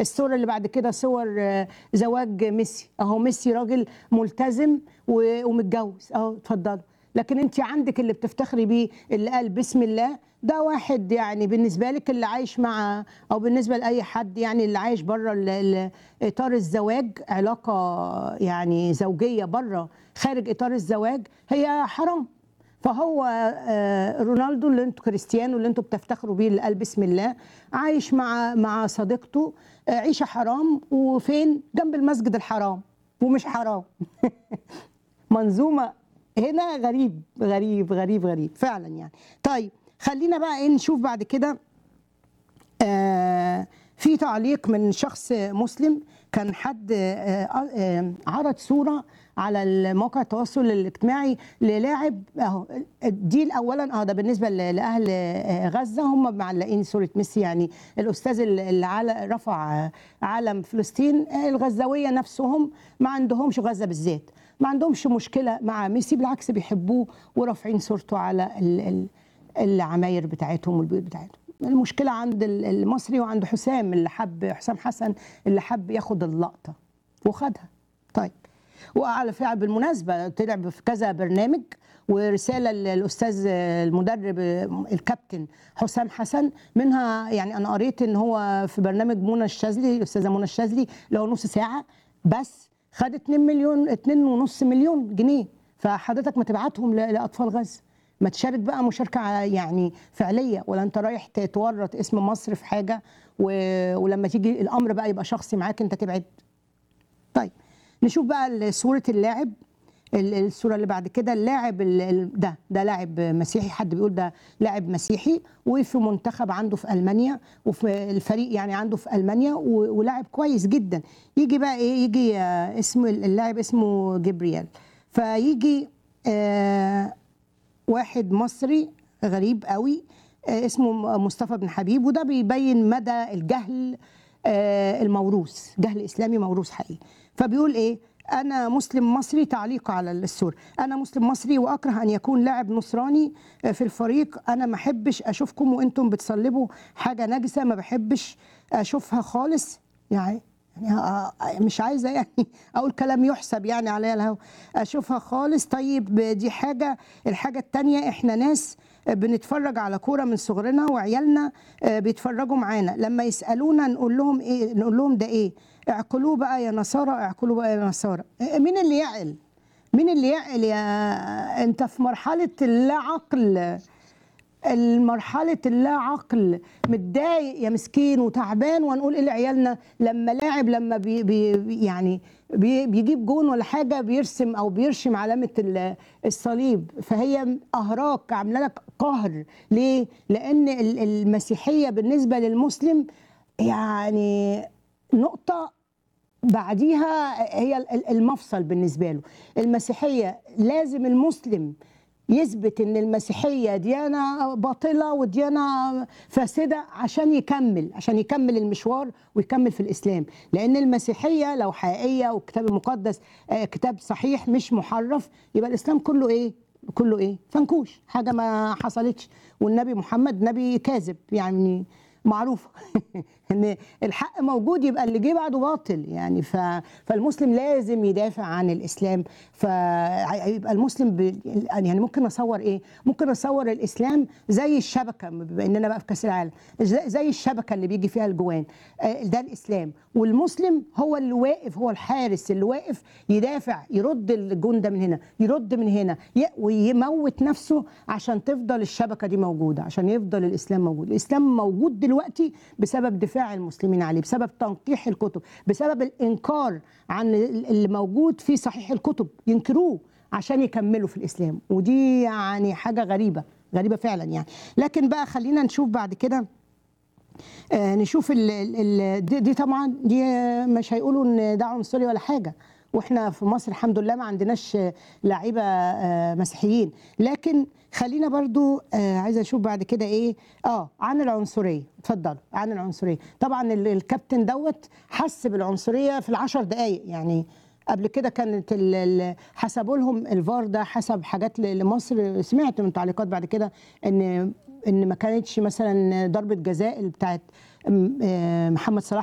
الصوره اللي بعد كده صور آه، زواج ميسي اهو ميسي راجل ملتزم و- ومتجوز اهو اتفضلوا لكن انت عندك اللي بتفتخري بيه اللي قال بسم الله ده واحد يعني بالنسبه لك اللي عايش مع او بالنسبه لاي حد يعني اللي عايش بره ال- ال- اطار الزواج علاقه يعني زوجيه بره خارج اطار الزواج هي حرام فهو آه، رونالدو اللي انتوا كريستيانو اللي انتوا بتفتخروا بيه اللي قال بسم الله عايش مع مع صديقته آه، عيشه حرام وفين جنب المسجد الحرام ومش حرام منظومه هنا غريب غريب غريب غريب فعلا يعني طيب خلينا بقى ايه نشوف بعد كده آه، في تعليق من شخص مسلم كان حد آه، آه، عرض صوره على موقع التواصل الاجتماعي للاعب اهو دي اولا اه ده بالنسبه ل- لاهل آه، غزه هم معلقين صوره ميسي يعني الاستاذ اللي عل- رفع آه، علم فلسطين آه، الغزاويه نفسهم ما عندهمش غزه بالذات ما عندهمش مشكله مع ميسي بالعكس بيحبوه ورافعين صورته على ال- ال- العماير بتاعتهم والبيوت بتاعتهم المشكله عند ال- المصري وعند حسام اللي حب حسام حسن اللي حب ياخد اللقطه وخدها طيب وعلى فعل بالمناسبه طلع في كذا برنامج ورساله للاستاذ المدرب الكابتن حسام حسن منها يعني انا قريت ان هو في برنامج منى الشاذلي الاستاذه منى الشاذلي اللي هو نص ساعه بس خد 2 مليون 2 ونص مليون جنيه فحضرتك ما تبعتهم ل- لاطفال غزه ما تشارك بقى مشاركه ع- يعني فعليه ولا انت رايح ت- تورط اسم مصر في حاجه و... ولما تيجي الامر بقى يبقى شخصي معاك انت تبعد طيب نشوف بقى صوره اللاعب ال- الصوره اللي بعد كده اللاعب ال- ال- ده ده لاعب مسيحي حد بيقول ده لاعب مسيحي وفي منتخب عنده في المانيا وفي الفريق يعني عنده في المانيا و- ولاعب كويس جدا يجي بقى ايه يجي آه، اسم اللاعب اسمه جبريل فيجي آه واحد مصري غريب قوي آه، اسمه مصطفى بن حبيب وده بيبين مدى الجهل آه، الموروث جهل اسلامي موروث حقيقي فبيقول ايه انا مسلم مصري تعليق على الصوره انا مسلم مصري واكره ان يكون لاعب نصراني آه، في الفريق انا ما احبش اشوفكم وانتم بتصلبوا حاجه نجسه ما بحبش اشوفها خالص يعني يعني آه، آه، مش عايزه يعني اقول كلام يحسب يعني عليا الهوا اشوفها خالص طيب دي حاجه الحاجه التانية احنا ناس بنتفرج على كوره من صغرنا وعيالنا آه، بيتفرجوا معانا لما يسالونا نقول لهم ايه نقول لهم ده ايه اعقلوه بقى يا نصارى اعقلوه بقى يا نصارى آه، مين اللي يعقل مين اللي يعقل يا انت في مرحله اللا عقل المرحلة اللا عقل متضايق يا مسكين وتعبان وهنقول ايه لعيالنا لما لاعب لما بي بي يعني بي بيجيب جون ولا حاجة بيرسم او بيرشم علامة ال- الصليب فهي اهراك عاملة لك قهر ليه؟ لان ال- المسيحية بالنسبة للمسلم يعني نقطة بعديها هي ال- المفصل بالنسبه له المسيحيه لازم المسلم يثبت ان المسيحيه ديانه باطله وديانه فاسده عشان يكمل عشان يكمل المشوار ويكمل في الاسلام لان المسيحيه لو حقيقيه والكتاب المقدس آه، كتاب صحيح مش محرف يبقى الاسلام كله ايه كله ايه فنكوش حاجه ما حصلتش والنبي محمد نبي كاذب يعني معروفه ان الحق موجود يبقى اللي جه بعده باطل يعني ف... فالمسلم لازم يدافع عن الاسلام فيبقى المسلم ب... يعني ممكن اصور ايه ممكن اصور الاسلام زي الشبكه بما اننا بقى في كاس العالم زي زي الشبكه اللي بيجي فيها الجوان آه، ده الاسلام والمسلم هو اللي واقف هو الحارس اللي واقف يدافع يرد الجون ده من هنا يرد من هنا ي... ويموت نفسه عشان تفضل الشبكه دي موجوده عشان يفضل الاسلام موجود الاسلام موجود دلوقتي بسبب دفاع المسلمين عليه بسبب تنقيح الكتب بسبب الانكار عن اللي موجود في صحيح الكتب ينكروه عشان يكملوا في الاسلام ودي يعني حاجه غريبه غريبه فعلا يعني لكن بقى خلينا نشوف بعد كده آه، نشوف ال ال دي, دي طبعا دي آه، مش هيقولوا ان ده عنصري ولا حاجه واحنا في مصر الحمد لله ما عندناش آه، لعيبه آه، مسيحيين لكن خلينا برضو آه، عايزه اشوف بعد كده ايه اه عن العنصريه اتفضلوا عن العنصريه طبعا ال- الكابتن دوت حس بالعنصريه في العشر دقائق يعني قبل كده كانت ال- ال- حسبوا لهم الفار ده حسب حاجات ل- لمصر سمعت من تعليقات بعد كده ان ان ما كانتش مثلا ضربه جزاء بتاعت م- آه، محمد صلاح